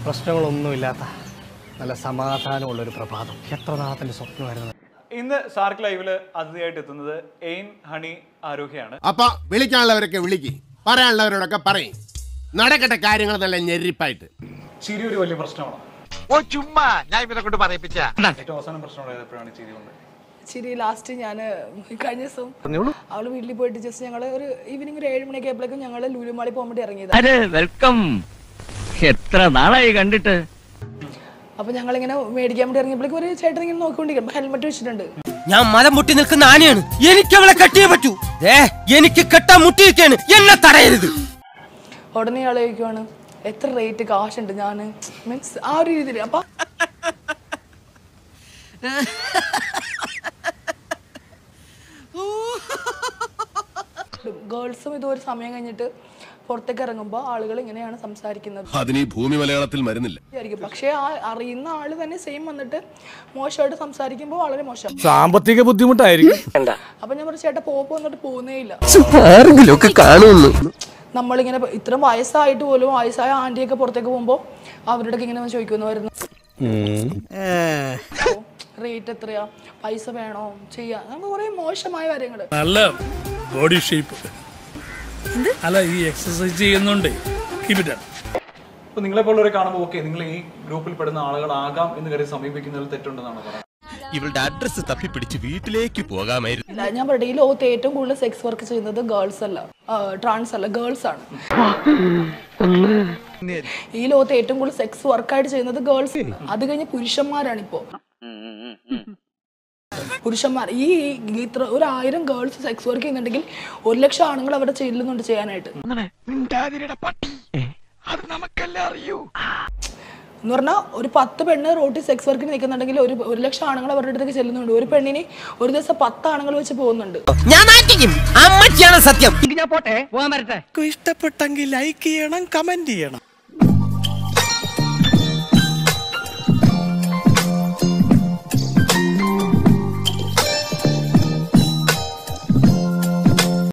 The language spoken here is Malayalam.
പ്രശ്നങ്ങളൊന്നുമില്ലാത്ത നല്ല സമാധാനമുള്ളൊരു പ്രഭാതം എത്ര നാളത്തിൻ്റെ സ്വപ്നമായിരുന്നു ഇന്ന് സാർക്ക് ലൈവില് അതിഥിയായിട്ട് എത്തുന്നത് എയിൻ ഹണി ആരോഗ്യമാണ് അപ്പൊ വിളിക്കാനുള്ളവരൊക്കെ വിളിക്ക് പറയാനുള്ളവരോടൊക്കെ പറയും നടക്കട്ടെ കാര്യങ്ങൾ നല്ല ഞെരിപ്പായിട്ട് ചിരി ഒരു വലിയ പ്രശ്നമാണ് ഓ ചുമ്മാ ഞാൻ ഇവനെ കൊണ്ട് പറയിപ്പിച്ച ഏറ്റവും അവസാനം പ്രശ്നം ഉണ്ടായത് എപ്പോഴാണ് ചിരി കൊണ്ട് ശരി ലാസ്റ്റ് ഞാൻ കഴിഞ്ഞ ദിവസം അവള് വീട്ടിൽ പോയിട്ട് ജസ്റ്റ് ഞങ്ങൾ ഒരു ഈവനിങ് ഒരു ഏഴ് മണിയൊക്കെ ആയപ്പോഴേക്കും ഞങ്ങൾ ലുലുമാളി പോകാൻ വേണ്ടി ഇറങ്ങിയത് അരെ വെൽക്കം എത്ര നാളായി കണ്ടിട്ട് അപ്പൊ ഞങ്ങൾ ഇങ്ങനെ മേടിക്കാൻ വേണ്ടി ഇറങ്ങിയപ്പോഴേക്കും ഒരു ചേട്ടൻ ഇങ്ങനെ നോക്കിക്കൊണ്ടിരിക്കും ഹെൽമെറ്റ് വെച്ചിട്ടുണ്ട് ഞാൻ മലം മുട്ടി നിൽക്കുന്ന ആനയാണ് എനിക്ക് അവളെ കെട്ടിയേ പറ്റൂ ഏ എനിക്ക് കെട്ടാൻ മുട്ടിയിരിക്കാണ് എന്നെ തടയരുത് ഉടനെ ആളെ ചോദിക്കുവാണ് എത്ര റേറ്റ് കാശുണ്ട് ഞാൻ മീൻസ് ആ ഒരു രീതിയിൽ അപ്പൊ ഗേൾസും ഇതൊരു സമയം കഴിഞ്ഞിട്ട് പുറത്തേക്ക് ഇറങ്ങുമ്പോൾ ആളുകൾ ഇങ്ങനെയാണ് സംസാരിക്കുന്നത് അതിന് ഈ ഭൂമി മലയാളത്തിൽ മരുന്നില്ല വിചാരിക്കും പക്ഷേ ആ അറിയുന്ന ആള് തന്നെ സെയിം വന്നിട്ട് മോശമായിട്ട് സംസാരിക്കുമ്പോൾ വളരെ മോശം സാമ്പത്തിക ബുദ്ധിമുട്ടായിരിക്കും അപ്പൊ ഞാൻ പറഞ്ഞു ചേട്ടാ പോപ്പോ വന്നിട്ട് പോകുന്നേ ഇല്ല ആരെങ്കിലും ഒക്കെ കാണുമെന്ന് നമ്മളിങ്ങനെ ഇത്ര വയസ്സായിട്ട് പോലും വയസ്സായ ആന്റിയൊക്കെ പുറത്തേക്ക് പോകുമ്പോൾ അവരുടെ ഇങ്ങനെ വന്ന് ചോദിക്കുന്നു വരുന്നു റേറ്റ് എത്രയാ പൈസ വേണോ ചെയ്യാ നമുക്ക് കുറെ മോശമായ കാര്യങ്ങള് നല്ല ബോഡി ഷേപ്പ് അല്ല ഈ എക്സസൈസ് ചെയ്യുന്നുണ്ട് കീപ് ഇറ്റ് അപ്പൊ നിങ്ങളെ പോലുള്ളവരെ കാണുമ്പോൾ ഓക്കെ നിങ്ങൾ ഈ ഗ്രൂപ്പിൽ പെടുന്ന ആളുകളാകാം എന്ന് കരുതി സമീപിക്കുന്നതിൽ തെറ്റുണ്ടെന്നാണ് പറയുന്നത് ഇവളുടെ അഡ്രസ് തപ്പിപ്പിടിച്ച് വീട്ടിലേക്ക് പോകാമായിരുന്നു ഇല്ല, ഞാൻ പറയട്ടെ ഈ ലോകത്ത് ഏറ്റവും കൂടുതൽ സെക്സ് വർക്ക് ചെയ്യുന്നത് ഗേൾസ് അല്ല ട്രാൻസ് അല്ല ഗേൾസ് ആണ് ഈ ലോകത്ത് ഏറ്റവും കൂടുതൽ സെക്സ് വർക്കായിട്ട് ചെയ്യുന്നത് ഗേൾസ് അത് കഴിഞ്ഞ് പുരുഷന്മാരാണ് ഇപ്പോ പുരുഷന്മാർ ഈ ഈ ഇത്ര ഒരു ആയിരം ഗേൾസ് സെക്സ് വർക്ക് ചെയ്യുന്നുണ്ടെങ്കിൽ ഒരു ലക്ഷം ആണുങ്ങൾ അവിടെ ചെല്ലുന്നുണ്ട് ചെയ്യാനായിട്ട് എന്ന് പറഞ്ഞാൽ ഒരു പത്ത് പെണ്ണ് റോട്ടിൽ സെക്സ് വർക്കിന് നിൽക്കുന്നുണ്ടെങ്കിൽ ഒരു ഒരു ലക്ഷം ആണുങ്ങൾ അവരുടെ അടുത്തേക്ക് ചെല്ലുന്നുണ്ട് ഒരു പെണ്ണിന് ഒരു ദിവസം പത്ത് ആണുങ്ങൾ വെച്ച് പോകുന്നുണ്ട് ഞാൻ നാട്ടിക്കും അമ്മച്ചിയാണ് സത്യം ഞാൻ പോട്ടെ പോകാൻ വരട്ടെ ഇഷ്ടപ്പെട്ടെങ്കിൽ ലൈക്ക് ചെയ്യണം കമന്റ് ചെയ്യണം